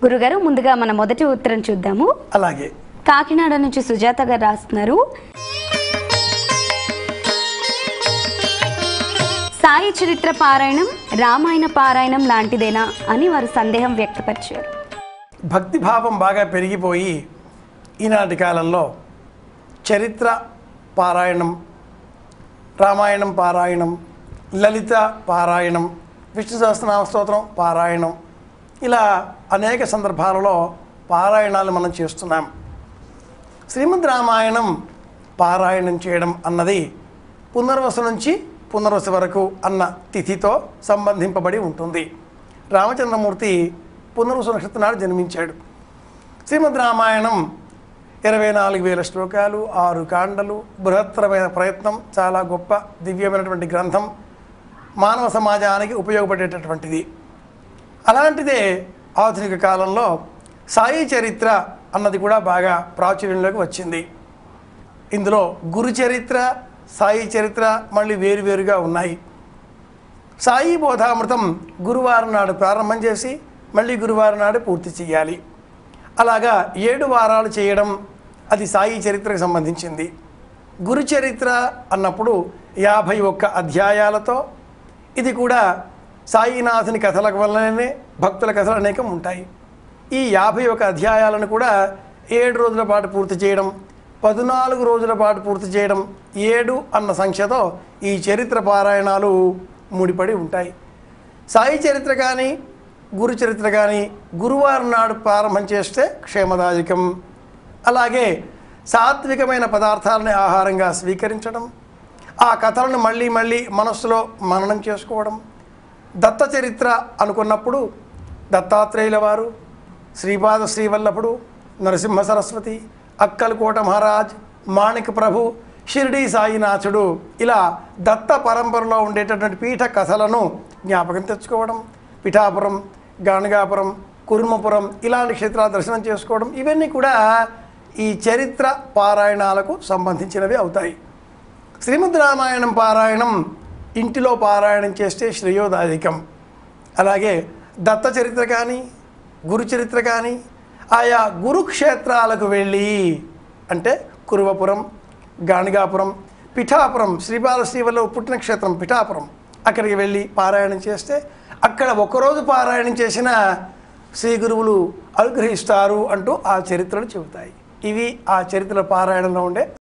గురుగారు ముందుగా మన మొదటి ఉత్తరం చూద్దాము అలాగే కాకినాడ నుంచి సుజాత గారు రాస్తున్నారు సాయి చరిత్ర పారాయణం రామాయణ పారాయణం లాంటిదేనా అని వారు సందేహం వ్యక్తపరిచారు భక్తి భావం బాగా పెరిగిపోయి ఈనాటి కాలంలో చరిత్ర పారాయణం రామాయణం పారాయణం లలిత పారాయణం విష్ణు సహస్రనామ స్తోత్రం పారాయణం ఇలా అనేక సందర్భాలలో పారాయణాలు మనం చేస్తున్నాం శ్రీమద్ రామాయణం పారాయణం చేయడం అన్నది పునర్వసు నుంచి పునర్వసు వరకు అన్న తిథితో సంబంధింపబడి ఉంటుంది రామచంద్రమూర్తి పునర్వసు నక్షత్రం నాడు జన్మించాడు శ్రీమద్ రామాయణం ఇరవై నాలుగు వేల శ్లోకాలు ఆరు కాండలు బృహత్తరమైన ప్రయత్నం చాలా గొప్ప దివ్యమైనటువంటి గ్రంథం మానవ సమాజానికి ఉపయోగపడేటటువంటిది అలాంటిదే ఆధునిక కాలంలో సాయి చరిత్ర అన్నది కూడా బాగా ప్రాచుర్యంలోకి వచ్చింది ఇందులో గురు చరిత్ర సాయి చరిత్ర మళ్ళీ వేరువేరుగా ఉన్నాయి సాయి బోధామృతం గురువారం నాడు ప్రారంభం చేసి మళ్ళీ గురువారం నాడు పూర్తి చేయాలి అలాగా ఏడు వారాలు చేయడం అది సాయి చరిత్రకు సంబంధించింది గురు చరిత్ర అన్నప్పుడు యాభై ఒక్క అధ్యాయాలతో ఇది కూడా సాయినాథుని కథల వల్లనే భక్తుల కథలు అనేకం ఉంటాయి ఈ యాభై ఒక అధ్యాయాలను కూడా ఏడు రోజుల పాటు పూర్తి చేయడం పద్నాలుగు రోజుల పాటు పూర్తి చేయడం ఏడు అన్న సంఖ్యతో ఈ చరిత్ర పారాయణాలు ముడిపడి ఉంటాయి సాయి చరిత్ర కానీ గురు చరిత్ర కానీ గురువారం నాడు ప్రారంభం చేస్తే క్షేమదాయకం అలాగే సాత్వికమైన పదార్థాలని ఆహారంగా స్వీకరించడం ఆ కథలను మళ్ళీ మళ్ళీ మనస్సులో మననం చేసుకోవడం దత్త చరిత్ర అనుకున్నప్పుడు దత్తాత్రేయుల వారు శ్రీపాద శ్రీవల్లభుడు నరసింహ సరస్వతి అక్కలకోట మహారాజ్ మాణిక ప్రభు షిరిడి సాయినాథుడు ఇలా దత్త పరంపరలో ఉండేటటువంటి పీఠ కథలను జ్ఞాపకం తెచ్చుకోవడం పిఠాపురం గాణగాపురం కుర్మపురం ఇలాంటి క్షేత్రాల దర్శనం చేసుకోవడం ఇవన్నీ కూడా ఈ చరిత్ర పారాయణాలకు సంబంధించినవి అవుతాయి శ్రీమద్ రామాయణం పారాయణం ఇంటిలో పారాయణం చేస్తే శ్రేయోదాయకం అలాగే దత్త చరిత్ర కానీ గురు చరిత్ర కానీ ఆయా గురుక్షేత్రాలకు వెళ్ళి అంటే కురువపురం గాణిగాపురం పిఠాపురం శ్రీబాల శ్రీవల్ల పుట్టిన క్షేత్రం పిఠాపురం అక్కడికి వెళ్ళి పారాయణం చేస్తే అక్కడ ఒకరోజు పారాయణం చేసిన శ్రీ గురువులు అనుగ్రహిస్తారు అంటూ ఆ చరిత్రలు చెబుతాయి ఇవి ఆ చరిత్ర పారాయణంలో ఉండే